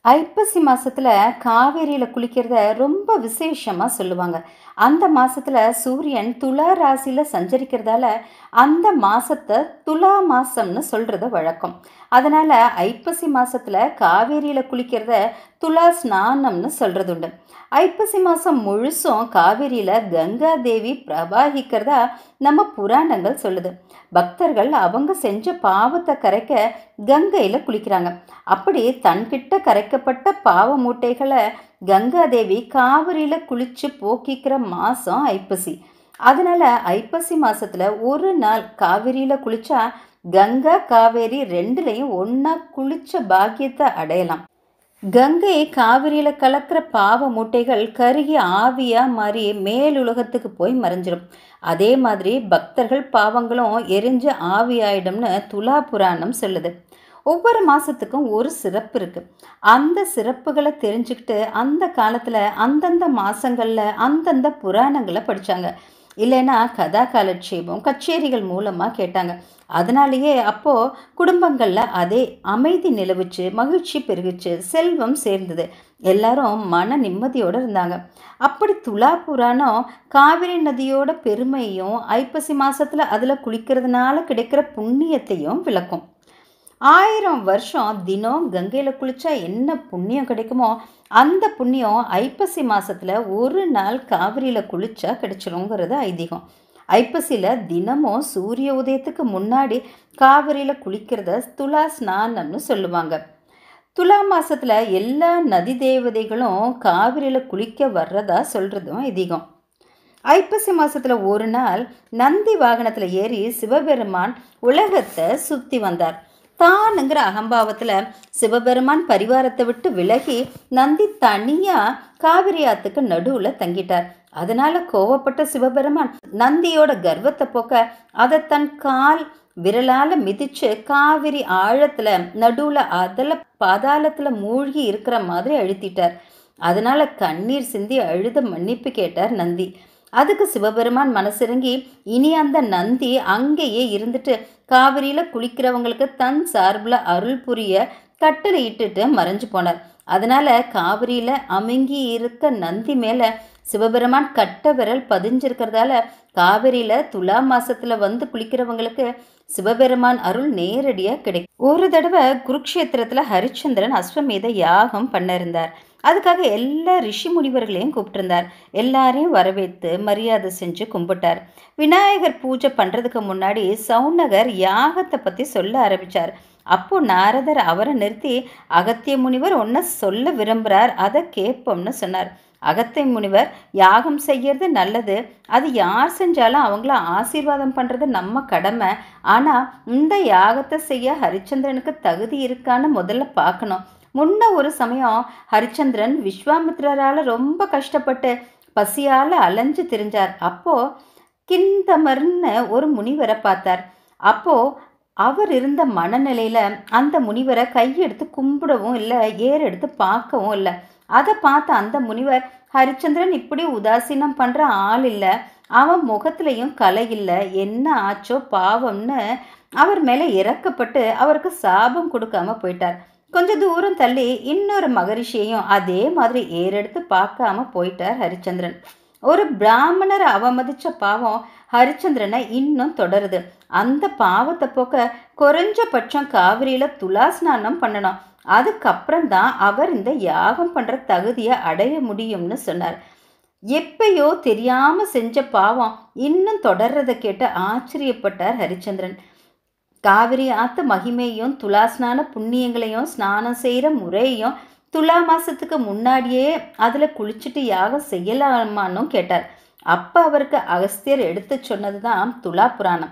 ஐப்பசி மாசத்துல காவேரியில குளிக்கிறத ரொம்ப விசேஷமா சொல்லுவாங்க அந்த மாசத்துல சூரியன் துலா ராசியில சஞ்சரிக்கிறதால அந்த மாசத்தை துலா மாசம்னு சொல்றது வழக்கம் அதனால ஐப்பசி மாசத்துல காவேரியில குளிக்கிறத துலா ஸ்நானம்னு சொல்றது உண்டு ஐப்பசி மாசம் முழுசும் காவேரியில கங்கா தேவி பிரவாகிக்கிறதா நம்ம புராணங்கள் சொல்லுது பக்தர்கள் அவங்க செஞ்ச பாவத்தை கரைக்க கங்கையில குளிக்கிறாங்க அப்படி தன்கிட்ட கரைக்கப்பட்ட பாவ மூட்டைகளை கங்காதேவி காவிரியில குளிச்சு போக்கிக்கிற மாசம் ஐப்பசி அதனால ஐப்பசி மாசத்துல ஒரு நாள் காவிரியில குளிச்சா கங்கா காவேரி ரெண்டுலையும் ஒண்ணா குளிச்ச பாக்கியத்தை அடையலாம் கங்கை காவிரியில கலக்கிற பாவ மூட்டைகள் கருகி ஆவியா மாறி மேலுலகத்துக்கு போய் மறைஞ்சிரும் அதே மாதிரி பக்தர்கள் பாவங்களும் எரிஞ்சு ஆவியாயிடும்னு துலா புராணம் சொல்லுது ஒவ்வொரு மாதத்துக்கும் ஒரு சிறப்பு இருக்குது அந்த சிறப்புகளை தெரிஞ்சுக்கிட்டு அந்த காலத்தில் அந்தந்த மாதங்களில் அந்தந்த புராணங்களை படித்தாங்க இல்லைன்னா கதா காலட்சேபம் கச்சேரிகள் மூலமாக கேட்டாங்க அதனாலேயே அப்போது குடும்பங்களில் அதே அமைதி நிலவுச்சு மகிழ்ச்சி பெருகுச்சு செல்வம் சேர்ந்தது எல்லாரும் மன நிம்மதியோடு இருந்தாங்க அப்படி துலா புராணம் காவிரி நதியோட பெருமையும் ஐப்பசி மாதத்தில் அதில் குளிக்கிறதுனால கிடைக்கிற புண்ணியத்தையும் விளக்கும் ஆயிரம் வருஷம் தினம் கங்கையில் குளித்தா என்ன புண்ணியம் கிடைக்குமோ அந்த புண்ணியம் ஐப்பசி மாதத்தில் ஒரு நாள் காவிரியில் குளித்தா கிடைச்சிருங்கிறது ஐதீகம் ஐப்பசியில் தினமும் சூரிய உதயத்துக்கு முன்னாடி காவிரியில் குளிக்கிறத துலா ஸ்நானம்னு சொல்லுவாங்க துலா மாதத்தில் எல்லா நதி தேவதைகளும் காவிரியில் குளிக்க வர்றதா சொல்கிறதும் ஐதீகம் ஐப்பசி மாதத்தில் ஒரு நாள் நந்தி வாகனத்தில் ஏறி சிவபெருமான் உலகத்தை சுற்றி வந்தார் தானுங்கிற அகம்பாவத்தில் சிவபெருமான் பரிவாரத்தை விட்டு விலகி நந்தி தனியாக காவிரி ஆத்துக்கு நடுவில் தங்கிட்டார் அதனால கோவப்பட்ட சிவபெருமான் நந்தியோட கர்வத்தை போக்க அதை தன் கால் விரலால மிதிச்சு காவிரி ஆழத்துல நடுவுல அதல பாதாளத்துல மூழ்கி இருக்கிற மாதிரி அழுத்திட்டார் அதனால கண்ணீர் சிந்தி அழுத மன்னிப்பு கேட்டார் நந்தி அதுக்கு சிவபெருமான் மனசிறங்கி இனி அந்த நந்தி அங்கேயே இருந்துட்டு காவிரியில் குளிக்கிறவங்களுக்கு தன் சார்பில் அருள் புரிய கட்டளை இட்டுட்டு மறைஞ்சு போனார் அதனால காவிரியில் அமுங்கி இருக்க நந்தி மேலே சிவபெருமான் கட்ட விரல் பதிஞ்சிருக்கிறதால காவிரியில் துலா மாசத்துல வந்து குளிக்கிறவங்களுக்கு சிவபெருமான் அருள் நேரடியாக கிடைக்கும் ஒரு தடவை குருக்ஷேத்திரத்தில் ஹரிச்சந்திரன் அஸ்வமேத யாகம் பண்ண இருந்தார் அதுக்காக எல்லா ரிஷி முனிவர்களையும் கூப்பிட்டிருந்தார் எல்லாரையும் வரவேற்று மரியாதை செஞ்சு கும்பிட்டார் விநாயகர் பூஜை பண்ணுறதுக்கு முன்னாடி சவுனகர் யாகத்தை பற்றி சொல்ல ஆரம்பித்தார் அப்போ நாரதர் அவரை நிறுத்தி அகத்திய முனிவர் ஒன்றை சொல்ல விரும்புகிறார் அதை கேட்போம்னு சொன்னார் அகத்திய முனிவர் யாகம் செய்யறது நல்லது அது யார் செஞ்சாலும் அவங்கள ஆசீர்வாதம் பண்ணுறது நம்ம கடமை ஆனால் இந்த யாகத்தை செய்ய ஹரிச்சந்திரனுக்கு தகுதி இருக்கான்னு முதல்ல பார்க்கணும் முன்ன ஒரு சமயம் ஹரிச்சந்திரன் விஸ்வாமித்ரரால் ரொம்ப கஷ்டப்பட்டு பசியால் அலைஞ்சு திரிஞ்சார் அப்போது கிந்தமர்னு ஒரு முனிவரை பார்த்தார் அப்போது அவர் இருந்த மனநிலையில் அந்த முனிவரை கையெடுத்து கும்பிடவும் இல்லை ஏறெடுத்து பார்க்கவும் இல்லை அதை பார்த்த அந்த முனிவர் ஹரிச்சந்திரன் இப்படி உதாசீனம் பண்ணுற ஆள் இல்லை அவன் முகத்துலேயும் கலை இல்லை என்ன ஆச்சோ பாவம்னு அவர் மேலே இறக்கப்பட்டு அவருக்கு சாபம் கொடுக்காம போயிட்டார் கொஞ்ச தூரம் தள்ளி இன்னொரு மகரிஷியையும் அதே மாதிரி ஏறெடுத்து பார்க்காம போயிட்டார் ஹரிச்சந்திரன் ஒரு பிராமணரை அவமதிச்ச பாவம் ஹரிச்சந்திரனை இன்னும் தொடருது அந்த பாவத்தை போக்க குறைஞ்சபட்சம் காவிரியில் துலா ஸ்நானம் பண்ணணும் அதுக்கப்புறம் தான் அவர் இந்த யாகம் பண்ணுற தகுதியை அடைய முடியும்னு சொன்னார் எப்பயோ தெரியாமல் செஞ்ச பாவம் இன்னும் தொடர்றதை கேட்டு ஆச்சரியப்பட்டார் ஹரிச்சந்திரன் காவிரி ஆத்து மகிமையும் துலா ஸ்நான புண்ணியங்களையும் ஸ்நானம் செய்கிற முறையும் துலா மாதத்துக்கு முன்னாடியே அதில் குளிச்சுட்டு யாகம் செய்யலாமான்னு கேட்டார் அப்போ அவருக்கு அகஸ்தியர் எடுத்து சொன்னது தான் துலா புராணம்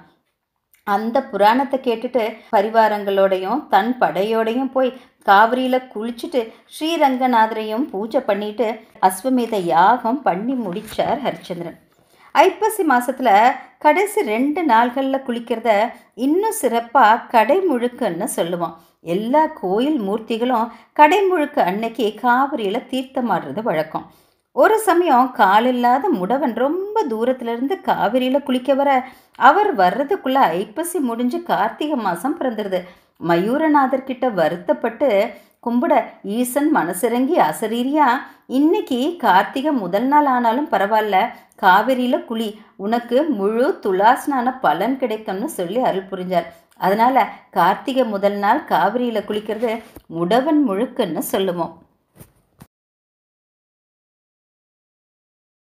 அந்த புராணத்தை கேட்டுட்டு பரிவாரங்களோடையும் தன் படையோடையும் போய் காவிரியில் குளிச்சுட்டு ஸ்ரீரங்கநாதரையும் பூஜை பண்ணிட்டு அஸ்வமேத யாகம் பண்ணி முடித்தார் ஹரிச்சந்திரன் ஐப்பசி மாதத்தில் கடைசி ரெண்டு நாள்களில் குளிக்கிறத இன்னும் சிறப்பாக கடைமுழுக்குன்னு சொல்லுவோம் எல்லா கோயில் மூர்த்திகளும் கடைமுழுக்கு அன்னைக்கு காவிரியில் தீர்த்தமாடுறது வழக்கம் ஒரு சமயம் காலில்லாத முடவன் ரொம்ப தூரத்துலேருந்து காவிரியில் குளிக்க வர அவர் வர்றதுக்குள்ளே ஐப்பசி முடிஞ்சு கார்த்திகை மாதம் பிறந்துருது மயூரநாதர் கிட்ட வருத்தப்பட்டு கும்பிட ஈசன் மனசிறங்கி அசரீரியா இன்னைக்கு கார்த்திகை முதல் நாள் ஆனாலும் பரவாயில்ல காவிரியில் குழி உனக்கு முழு துலாஸ்னான பலன் கிடைக்கும்னு சொல்லி அருள் புரிஞ்சார் அதனால கார்த்திகை முதல் நாள் காவிரியில் குளிக்கிறது உடவன் முழுக்குன்னு சொல்லுவோம்